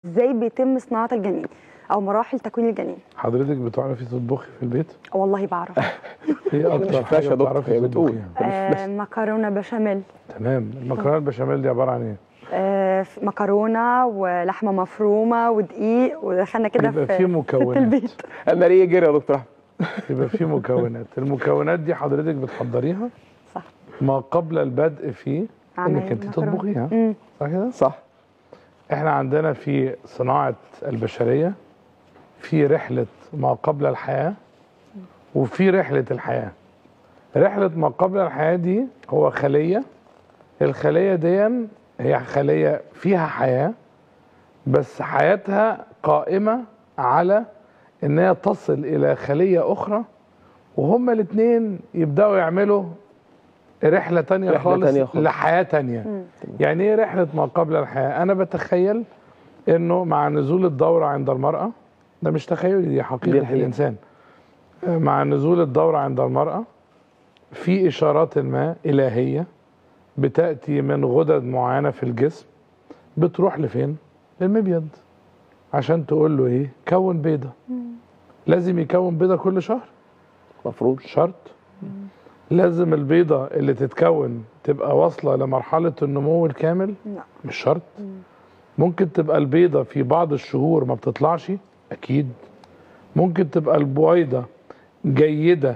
ازاي بيتم صناعه الجنين او مراحل تكوين الجنين حضرتك بتعرفي تطبخي في البيت؟ والله بعرف ايه اكتر شفتهاش حاجه يا دكتور، بتعرفي هي بتقول. تطبخيها؟ آه مكرونه بشاميل تمام المكرونه البشاميل دي عباره عن ايه؟ آه مكرونه ولحمه مفرومه ودقيق ودخلنا كده بيبقى في فيه في مكونات البيت انا ليه جري يا دكتور احمد بيبقى فيه مكونات المكونات دي حضرتك بتحضريها صح ما قبل البدء في عمل انك انت المكرونة. تطبخيها مم. صح كده؟ صح احنا عندنا في صناعه البشريه في رحله ما قبل الحياه وفي رحله الحياه رحله ما قبل الحياه دي هو خليه الخليه دي هي خليه فيها حياه بس حياتها قائمه على ان هي تصل الى خليه اخرى وهما الاثنين يبداوا يعملوا رحله تانية رحلة خالص, تانية خالص. لحياه تانية يعني ايه رحله ما قبل الحياه انا بتخيل انه مع نزول الدوره عند المراه ده مش تخيلي دي حقيقه دي الحقيقة. الانسان مع نزول الدوره عند المراه في اشارات ما الهيه بتاتي من غدد معينه في الجسم بتروح لفين للمبيض عشان تقول له ايه كون بيضه لازم يكون بيضه كل شهر مفروض شرط لازم البيضة اللي تتكون تبقى واصلة لمرحلة النمو الكامل لا مش شرط ممكن تبقى البيضة في بعض الشهور ما بتطلعش أكيد ممكن تبقى البويضة جيدة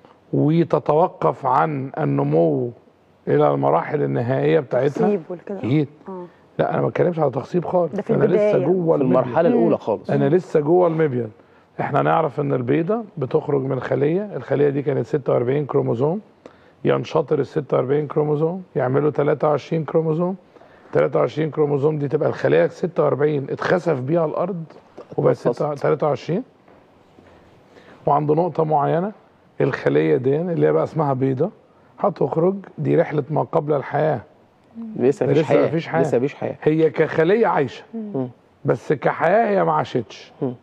وتتوقف عن النمو إلى المراحل النهائية بتاعتها تسيب والكده أكيد اه لا أنا ما بتكلمش على تخصيب خالص ده في أنا لسه البداية. جوه في المبيض. المرحله الاولى خالص انا لسه جوه المبيض احنا نعرف ان البيضه بتخرج من خليه الخليه دي كانت 46 كروموزوم ينشطر ال 46 كروموزوم يعملوا 23 كروموزوم 23 كروموزوم دي تبقى الخليه 46 اتخسف بيها الارض وبقت اتفصلت. 23 وعند نقطه معينه الخليه دي اللي هي بقى اسمها بيضه هتخرج دي رحله ما قبل الحياه لسه مفيش لسه حياه مفيش حياة. لسه مفيش حياه هي كخليه عايشه مم. بس كحياه هي ما عاشتش مم.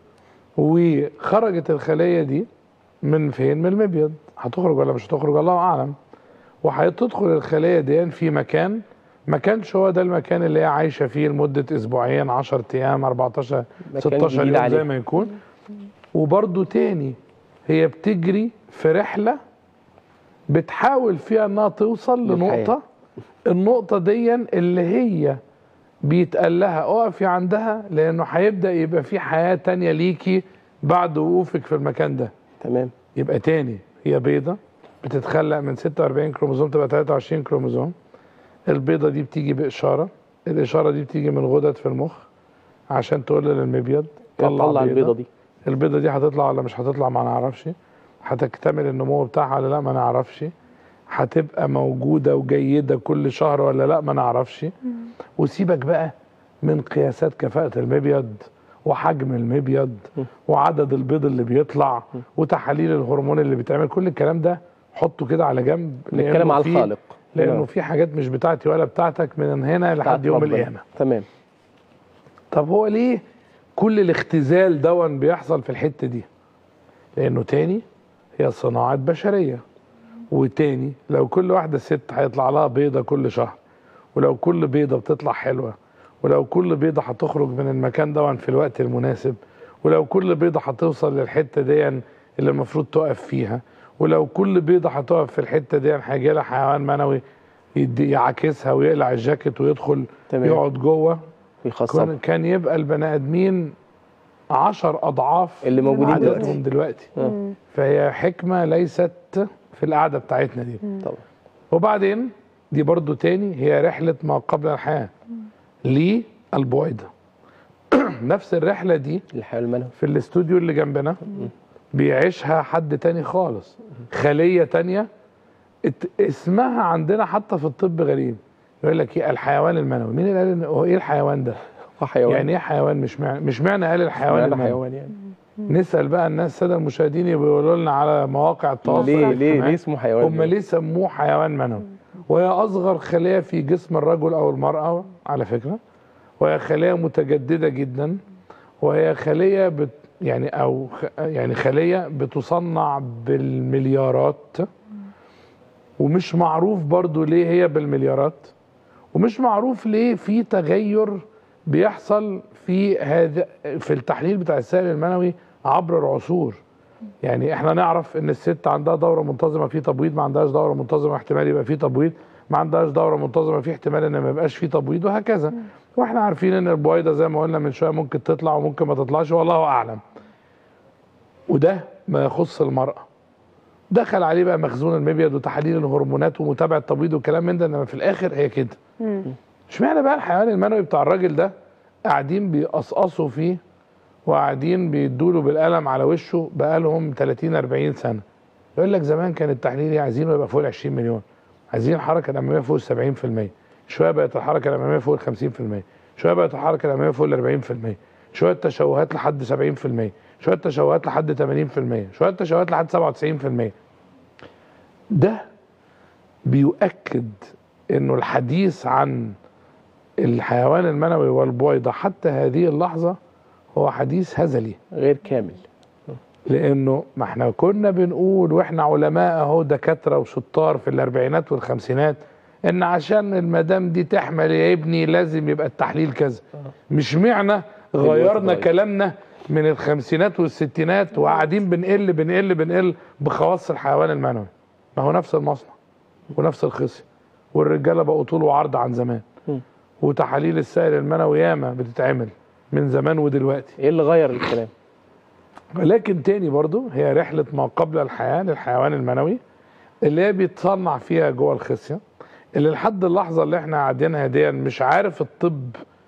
وخرجت الخليه دي من فين من المبيض هتخرج ولا مش هتخرج الله اعلم وهتدخل الخليه دي في مكان ما كانش هو ده المكان اللي هي عايشه فيه لمده اسبوعين 10 ايام 14 مكان 16 جديد يوم زي عليها. ما يكون وبرده تاني هي بتجري في رحله بتحاول فيها انها توصل للحياة. لنقطه النقطه دي اللي هي بيتقال لها اقفي عندها لانه هيبدا يبقى في حياه تانية ليكي بعد وقوفك في المكان ده تمام يبقى تاني هي بيضه بتتخلق من 46 كروموزوم تبقى 23 كروموزوم البيضه دي بتيجي باشاره الاشاره دي بتيجي من غدد في المخ عشان تقول للمبيض طلع البيضه دي البيضه دي هتطلع ولا مش هتطلع ما نعرفش هتكتمل النمو بتاعها ولا لا ما نعرفش هتبقى موجوده وجيده كل شهر ولا لا ما نعرفش وسيبك بقى من قياسات كفاءه المبيض وحجم المبيض وعدد البيض اللي بيطلع وتحاليل الهرمون اللي بيتعمل كل الكلام ده حطه كده على جنب نتكلم لأنه على في- الخالق لانه نعم. في حاجات مش بتاعتي ولا بتاعتك من هنا لحد بتاعت يوم ربنا. القيامه تمام طب هو ليه كل الاختزال دون بيحصل في الحته دي لانه تاني هي صناعه بشريه وتاني لو كل واحده ست هيطلع لها بيضه كل شهر ولو كل بيضه بتطلع حلوه ولو كل بيضه هتخرج من المكان دون في الوقت المناسب ولو كل بيضه هتوصل للحته دي اللي المفروض تقف فيها ولو كل بيضه هتقف في الحته دي هيجي لها حيوان منوي يدي- يعاكسها ويقلع الجاكيت ويدخل تمام. يقعد جوه بيخصب كان كان يبقى البني ادمين عشر اضعاف اللي موجودين عددهم دلوقتي آه. فهي حكمه ليست في القعده بتاعتنا دي طبعا وبعدين دي برضو تاني هي رحله ما قبل الحياه للبويضه نفس الرحله دي الحيوان المنوي في الاستوديو اللي جنبنا بيعيشها حد تاني خالص خليه تانيه ات- اسمها عندنا حتى في الطب غريب يقول لك ايه الحيوان المنوي مين اللي قال ان هو ايه الحيوان ده هو حيوان يعني ايه حيوان مش معنى مش معنى قال الحيوان حيوان المنوي حيوان يعني نسال بقى الناس الساده المشاهدين يقولوا لنا على مواقع التواصل ليه ليه الاجتماعي ليه اسمه حيوان هم ليه سموه حيوان منوي وهي اصغر خليه في جسم الرجل او المراه على فكره وهي خليه متجدده جدا وهي خليه بت يعني او خ- يعني خليه بتصنع بالمليارات ومش معروف برضو ليه هي بالمليارات ومش معروف ليه في تغير بيحصل في هذا في التحليل بتاع السائل المنوي عبر العصور يعني احنا نعرف ان الست عندها دوره منتظمه في تبويض ما عندهاش دوره منتظمه احتمال يبقى في تبويض ما عندهاش دوره منتظمه في احتمال ان ما يبقاش في تبويض وهكذا واحنا عارفين ان البويضه زي ما قلنا من شويه ممكن تطلع وممكن ما تطلعش والله اعلم وده ما يخص المراه دخل عليه بقى مخزون المبيض وتحاليل الهرمونات ومتابعه التبويض والكلام من ده انما في الاخر هي كده اشمعنى بقى الحيوان المنوي بتاع الراجل ده قاعدين بيقصقصوا فيه وقاعدين بيدوله بالقلم على وشه بقالهم 30 40 سنه يقول لك زمان كان التحليل عايزينه يبقى فوق ال 20 مليون عايزين الحركه الاماميه فوق ال 70% شويه بقت الحركه الاماميه فوق ال 50% شويه بقت الحركه الاماميه فوق ال 40% شويه تشوهات لحد 70% شويه تشوهات لحد 80% شويه تشوهات لحد 97% ده بيؤكد انه الحديث عن الحيوان المنوي والبويضه حتى هذه اللحظه هو حديث هزلي غير كامل لانه ما احنا كنا بنقول واحنا علماء اهو دكاتره وشطار في الاربعينات والخمسينات ان عشان المدام دي تحمل يا ابني لازم يبقى التحليل كذا مش معنى غيرنا اتغير. كلامنا من الخمسينات والستينات وقاعدين بنقل بنقل بنقل بخواص الحيوان المنوي ما هو نفس المصنع ونفس الخصية والرجاله بقوا طول وعرض عن زمان م. وتحاليل السائل المنوي ياما بتتعمل من زمان ودلوقتي ايه اللي غير الكلام ولكن تاني برضو هي رحلة ما قبل الحياة للحيوان المنوي اللي هي بيتصنع فيها جوه الخصية اللي لحد اللحظة اللي احنا قاعدينها دي مش عارف الطب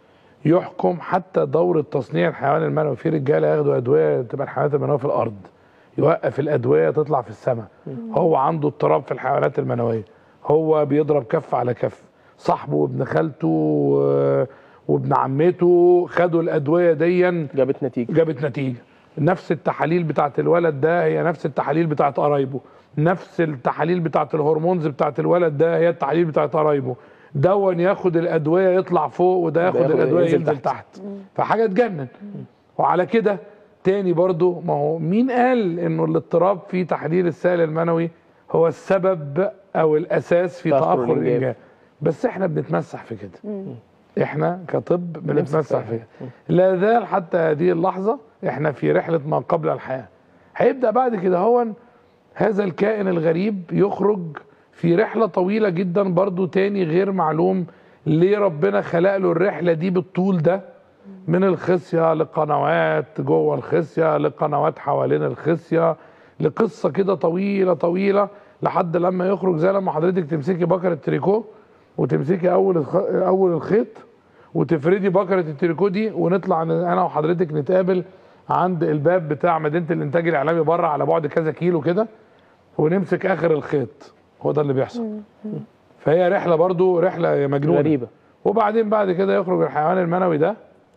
يحكم حتى دورة تصنيع الحيوان المنوي في رجالة ياخدوا أدوية تبقى الحيوانات المنوية في الأرض يوقف الأدوية تطلع في السماء هو عنده اضطراب في الحيوانات المنوية هو بيضرب كف على كف صاحبه وابن خالته و- وابن عمته خدوا الأدوية ديًا جابت نتيجه جابت نتيجه نفس التحاليل بتاعت الولد ده هي نفس التحاليل بتاعت قرايبه نفس التحاليل بتاعت الهرمونز بتاعت الولد ده هي التحاليل بتاعت قرايبه دون ياخد الادويه يطلع فوق وده ياخد ياخد- الادويه ينزل ينزل, تحت. تحت, فحاجه تجنن وعلى كده تاني برضو ما هو مين قال انه الاضطراب في تحليل السائل المنوي هو السبب او الاساس في تأخر تاخر الإنجاب. الانجاب بس احنا بنتمسح في كده احنا كطب بنمسك بنتمسح فيها. فيها لا زال حتى هذه اللحظة احنا في رحلة ما قبل الحياة هيبدأ بعد كده هو هذا الكائن الغريب يخرج في رحلة طويلة جدا برضو تاني غير معلوم ليه ربنا خلق له الرحلة دي بالطول ده من الخصية لقنوات جوه الخصية لقنوات حوالين الخصية لقصة كده طويلة طويلة لحد لما يخرج زي لما حضرتك تمسكي بكرة تريكو وتمسكي أول الخ... أول الخيط وتفردي بكرة التريكو دي ونطلع ن- أنا وحضرتك نتقابل عند الباب بتاع مدينة الإنتاج الإعلامي بره على بعد كذا كيلو كده ونمسك آخر الخيط هو ده اللي بيحصل فهي رحلة برضو رحلة مجنونة غريبه وبعدين بعد كده يخرج الحيوان المنوي ده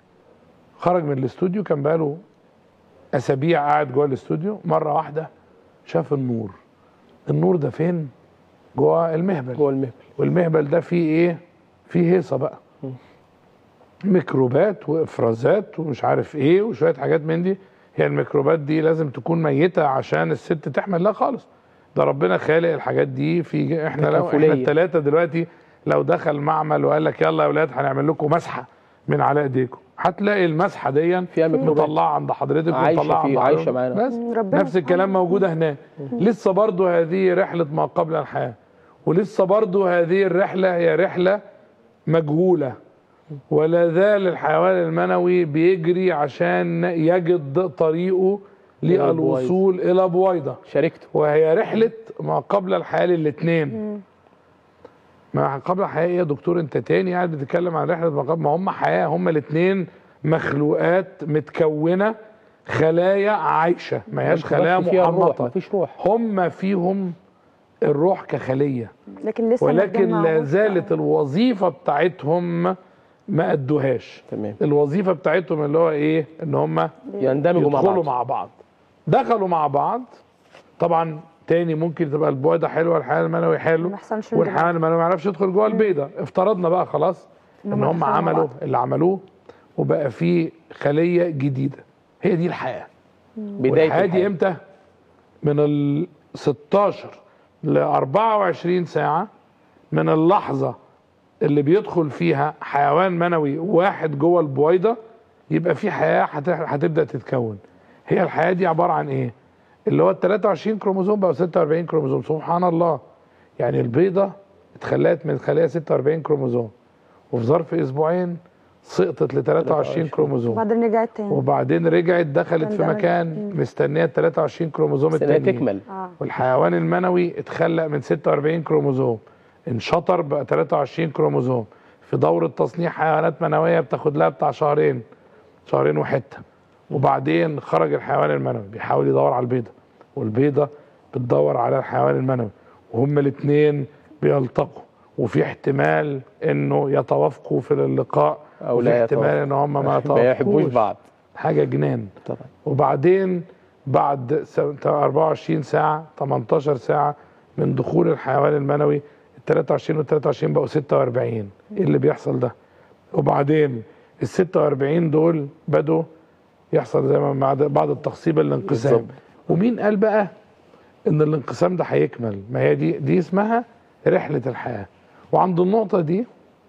خرج من الاستوديو كان بقاله اسابيع قاعد جوه الاستوديو مره واحده شاف النور النور ده فين جوه المهبل جوه المهبل والمهبل ده فيه ايه فيه هيصه بقى ميكروبات وافرازات ومش عارف ايه وشويه حاجات من دي هي الميكروبات دي لازم تكون ميته عشان الست تحمل لا خالص ده ربنا خالق الحاجات دي في احنا لو احنا تكافلية. الثلاثه دلوقتي لو دخل معمل وقال لك يلا يا اولاد هنعمل لكم مسحه من على ايديكم هتلاقي المسحه دي فيها ميكروبات. مطلعه عند حضرتك عايشة ومطلعه فيه، عند عايشة حضرتك. معانا. بس ربنا نفس الكلام موجوده هناك لسه برضو هذه رحله ما قبل الحياه ولسه برضو هذه الرحله هي رحله مجهوله ولا زال الحيوان المنوي بيجري عشان يجد طريقه إلى للوصول الى بويضه شاركته وهي رحله ما قبل الحياه للاثنين ما قبل الحياه ايه يا دكتور انت تاني قاعد بتتكلم عن رحله ما قبل ما هم حياه هم الاثنين مخلوقات متكونه خلايا عايشه ما هياش خلايا بس فيها الروح محنطه مفيش روح هم فيهم الروح كخليه لكن لسه ما ولكن لا اتجمعوش. زالت الوظيفه بتاعتهم ما ادوهاش تمام الوظيفه بتاعتهم اللي هو ايه ان هم يندمجوا مع يدخلوا بعض مع بعض دخلوا مع بعض طبعا تاني ممكن تبقى البويضه حلوه الحيوان المنوي حلو ما يحصلش والحيوان المنوي ما يعرفش يدخل جوه البيضه افترضنا بقى خلاص إن ان هم هم دخلوا مع عملوا بعض. اللي عملوه وبقى في خليه جديده هي دي الحياه بدايه والحياه دي الحياة. امتى من ال 16 ل 24 ساعه من اللحظه اللي بيدخل فيها حيوان منوي واحد جوه البويضه يبقى في حياه هت- هتبدا تتكون هي الحياه دي عباره عن ايه اللي هو ال 23 كروموزوم بقى 46 كروموزوم سبحان الله يعني البيضه اتخلقت من خليه 46 كروموزوم وفي ظرف اسبوعين سقطت ل 23 كروموزوم وبعدين رجعت تاني وبعدين رجعت دخلت في اندمجت. مكان مستنيه ال 23 كروموزوم بس انها التانيين تكمل اه والحيوان المنوي اتخلق من 46 كروموزوم انشطر بقى 23 كروموزوم في دورة تصنيع حيوانات منوية بتاخد لها بتاع شهرين شهرين وحتة وبعدين خرج الحيوان المنوي بيحاول يدور على البيضة والبيضة بتدور على الحيوان المنوي وهما الاثنين بيلتقوا وفي احتمال انه يتوافقوا في اللقاء أو وفي لا احتمال يتوافقوا. ان هم ما ما يحبوش يتوافقوش بعض حاجة جنان طبعا وبعدين بعد س- 24 ساعة 18 ساعة من دخول الحيوان المنوي ال 23 وال 23 بقوا 46 ايه اللي بيحصل ده؟ وبعدين ال 46 دول بدوا يحصل زي ما بعد بعد التخصيب الانقسام بالظبط. ومين قال بقى ان الانقسام ده هيكمل؟ ما هي دي دي اسمها رحلة الحياة وعند النقطة دي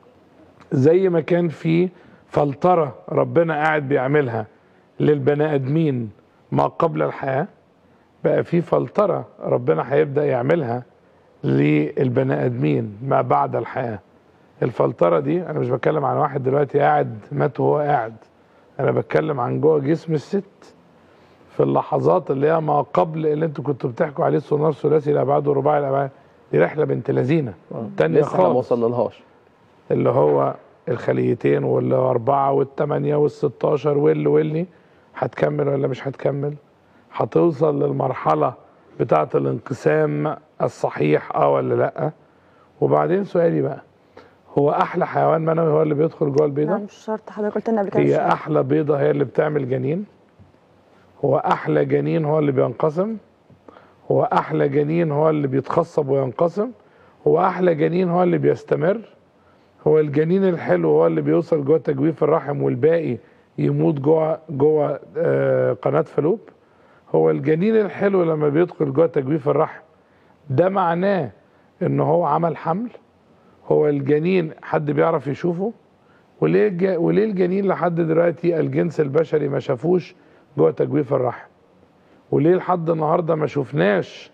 زي ما كان في فلترة ربنا قاعد بيعملها للبني ادمين ما قبل الحياه بقى في فلتره ربنا هيبدا يعملها للبني ادمين ما بعد الحياه الفلتره دي انا مش بتكلم عن واحد دلوقتي قاعد مات وهو قاعد انا بتكلم عن جوه جسم الست في اللحظات اللي هي ما قبل اللي انتوا كنتوا بتحكوا عليه السونار ثلاثي الابعاد ورباعي الابعاد دي رحله بنت لذينه تانية لسه احنا ما خالص وصلنا لهاش اللي هو الخليتين والأربعة والثمانية والستاشر واللي واللي هتكمل ولا مش هتكمل هتوصل للمرحلة بتاعة الانقسام الصحيح اه ولا لأ وبعدين سؤالي بقى هو أحلى حيوان منوي هو اللي بيدخل جوه لا البيضة مش شرط حضرتك قلت لنا قبل كده مش هي شرط. أحلى بيضة هي اللي بتعمل جنين هو أحلى جنين هو اللي بينقسم هو أحلى جنين هو اللي بيتخصب وينقسم هو أحلى جنين هو اللي بيستمر هو الجنين الحلو هو اللي بيوصل جوه تجويف الرحم والباقي يموت جوه جوه آه، قناه فلوب هو الجنين الحلو لما بيدخل جوه تجويف الرحم ده معناه ان هو عمل حمل هو الجنين حد بيعرف يشوفه وليه الج... وليه الجنين لحد دلوقتي الجنس البشري ما شافوش جوه تجويف الرحم وليه لحد النهارده ما شفناش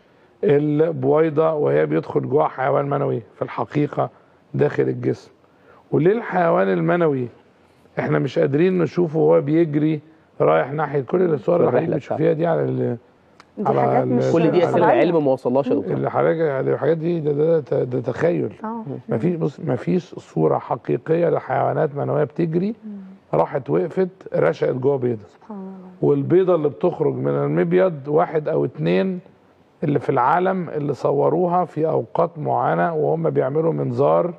البويضه وهي بيدخل جوه حيوان منوي في الحقيقه داخل الجسم وليه الحيوان المنوي احنا مش قادرين نشوفه وهو بيجري رايح ناحيه كل الصور اللي الرحلة حضرتك بتشوفيها دي على ال... دي على حاجات ال- مش كل دي اسئله طبيعية. العلم ما وصلهاش يا دكتور اللي حضرتك الحاجات دي ده, ده, ده, ده تخيل اه ما فيش بص ما فيش صوره حقيقيه لحيوانات منويه بتجري راحت وقفت رشقت جوه بيضه سبحان الله والبيضه اللي بتخرج من المبيض واحد او اتنين اللي في العالم اللي صوروها في اوقات معينه وهم بيعملوا منظار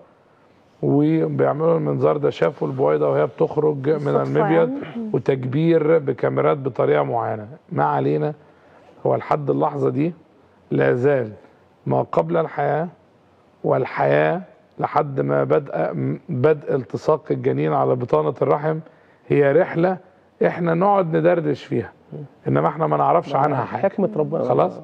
وبيعملوا المنظار ده شافوا البويضه وهي بتخرج من بالصدفة المبيض يعني. وتكبير بكاميرات بطريقه معينه ما علينا هو لحد اللحظه دي لا زال ما قبل الحياه والحياه لحد ما بدأ بدء التصاق الجنين على بطانه الرحم هي رحله احنا نقعد ندردش فيها انما احنا ما نعرفش عنها حاجه حكمه ربنا خلاص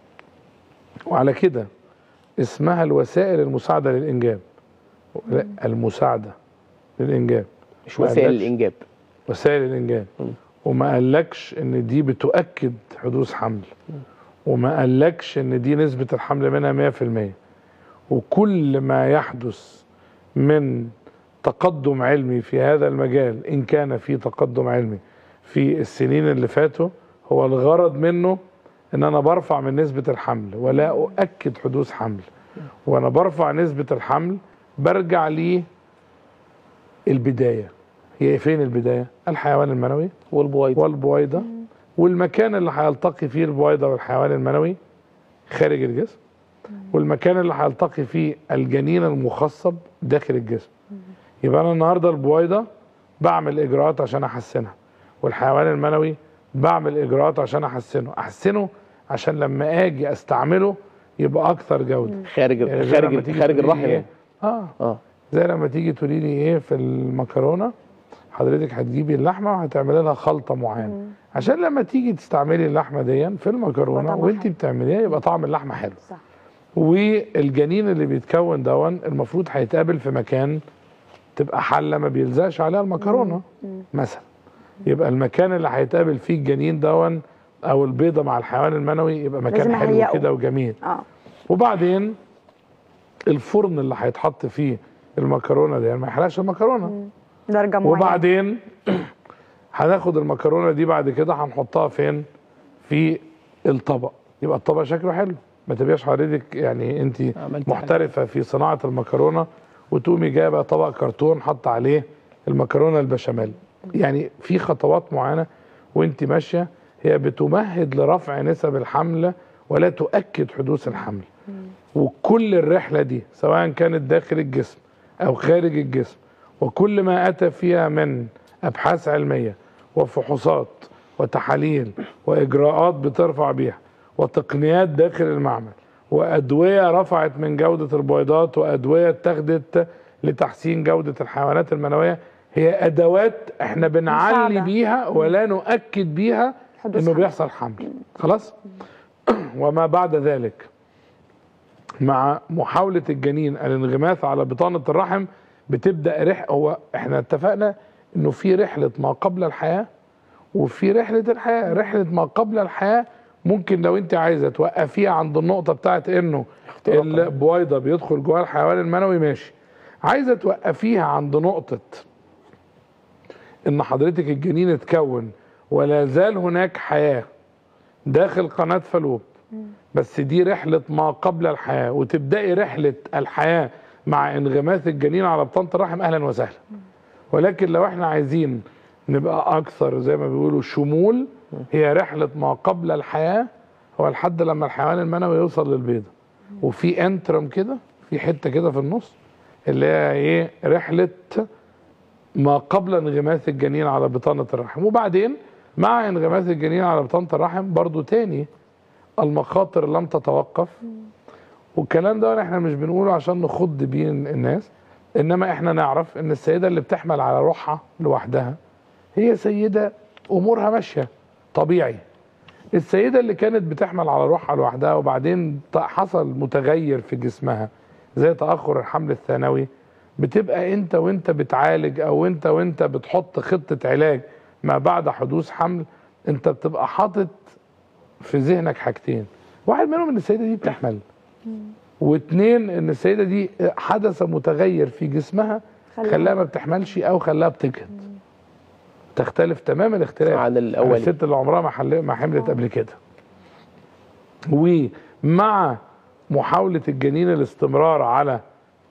وعلى كده اسمها الوسائل المساعده للانجاب لا المساعده للانجاب مش ما وسائل قالكش الانجاب وسائل الانجاب وما قالكش ان دي بتؤكد حدوث حمل وما قالكش ان دي نسبه الحمل منها 100% وكل ما يحدث من تقدم علمي في هذا المجال ان كان في تقدم علمي في السنين اللي فاتوا هو الغرض منه ان انا برفع من نسبه الحمل ولا اؤكد حدوث حمل وانا برفع نسبه الحمل برجع ليه البدايه هي فين البدايه الحيوان المنوي والبويض والبويضه والمكان اللي هيلتقي فيه البويضه والحيوان المنوي خارج الجسم والمكان اللي هيلتقي فيه الجنين المخصب داخل الجسم يبقى انا النهارده البويضه بعمل اجراءات عشان احسنها والحيوان المنوي بعمل اجراءات عشان احسنه احسنه عشان لما اجي استعمله يبقى اكثر جوده خارج يعني زي لما خارج تيجي خارج تقولي لي الرحم إيه؟ يعني. اه اه زي لما تيجي تقولي لي ايه في المكرونه حضرتك هتجيبي اللحمه وهتعملي لها خلطه معينه عشان لما تيجي تستعملي اللحمه دي في المكرونه طعمها وانت حلو. بتعمليها يبقى طعم اللحمه حلو صح والجنين اللي بيتكون دون المفروض هيتقابل في مكان تبقى حله ما بيلزقش عليها المكرونه مثلا يبقى المكان اللي هيتقابل فيه الجنين دون او البيضه مع الحيوان المنوي يبقى مكان لازم حلو أهيئه. كده وجميل اه وبعدين الفرن اللي هيتحط فيه المكرونه دي ما يحرقش المكرونه درجه معينه وبعدين هناخد المكرونه دي بعد كده هنحطها فين في الطبق يبقى الطبق شكله حلو ما تبقاش حضرتك يعني انت عملت محترفه في صناعه المكرونه وتقومي جايبه طبق كرتون حط عليه المكرونه البشاميل يعني في خطوات معينه وانت ماشيه هي بتمهد لرفع نسب الحمل ولا تؤكد حدوث الحمل وكل الرحله دي سواء كانت داخل الجسم او خارج الجسم وكل ما اتى فيها من ابحاث علميه وفحوصات وتحاليل واجراءات بترفع بيها وتقنيات داخل المعمل وادويه رفعت من جوده البويضات وادويه اتخذت لتحسين جوده الحيوانات المنويه هي ادوات احنا بنعلي مساعدة. بيها ولا نؤكد بيها حدوث انه حمل. بيحصل حمل خلاص وما بعد ذلك مع محاولة الجنين الانغماس على بطانة الرحم بتبدأ رح هو احنا اتفقنا انه في رحلة ما قبل الحياة وفي رحلة الحياة رحلة ما قبل الحياة ممكن لو انت عايزة توقفيها عند النقطة بتاعت انه اختراقاً. البويضة بيدخل جواها الحيوان المنوي ماشي عايزة توقفيها عند نقطة ان حضرتك الجنين اتكون ولا زال هناك حياة داخل قناة فالوب بس دي رحلة ما قبل الحياة وتبدأي رحلة الحياة مع انغماس الجنين على بطانة الرحم أهلا وسهلا ولكن لو احنا عايزين نبقى أكثر زي ما بيقولوا شمول هي رحلة ما قبل الحياة هو لحد لما الحيوان المنوي يوصل للبيضة وفي انترم كده في حتة كده في النص اللي هي ايه رحلة ما قبل انغماس الجنين على بطانة الرحم وبعدين مع انغماس الجنين على بطانة الرحم برضو تاني المخاطر لم تتوقف والكلام ده احنا مش بنقوله عشان نخض بيه الناس انما احنا نعرف ان السيدة اللي بتحمل على روحها لوحدها هي سيدة امورها ماشية طبيعي السيدة اللي كانت بتحمل على روحها لوحدها وبعدين ط- حصل متغير في جسمها زي تأخر الحمل الثانوي بتبقى انت وانت بتعالج او انت وانت بتحط خطة علاج ما بعد حدوث حمل انت بتبقى حاطط في ذهنك حاجتين واحد منهم ان السيدة دي بتحمل واتنين ان السيدة دي حدث متغير في جسمها خلاها- خلاها ما بتحملش او خلاها بتجهد تختلف تماما الاختلاف عن الأولي. الست اللي عمرها ما حل... ما حملت قبل كده ومع محاولة الجنين الاستمرار على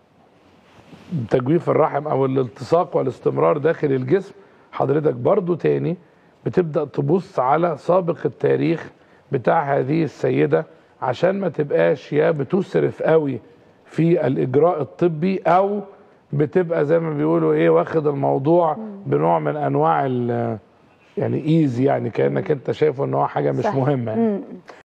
تجويف الرحم او الالتصاق والاستمرار داخل الجسم حضرتك برضو تاني بتبدأ تبص على سابق التاريخ بتاع هذه السيدة عشان ما تبقاش يا بتسرف قوي في الإجراء الطبي أو بتبقى زي ما بيقولوا إيه واخد الموضوع بنوع من أنواع ال- يعني ايزي يعني كأنك أنت شايفه إن هو حاجة مش سهل. مهمة يعني. مم.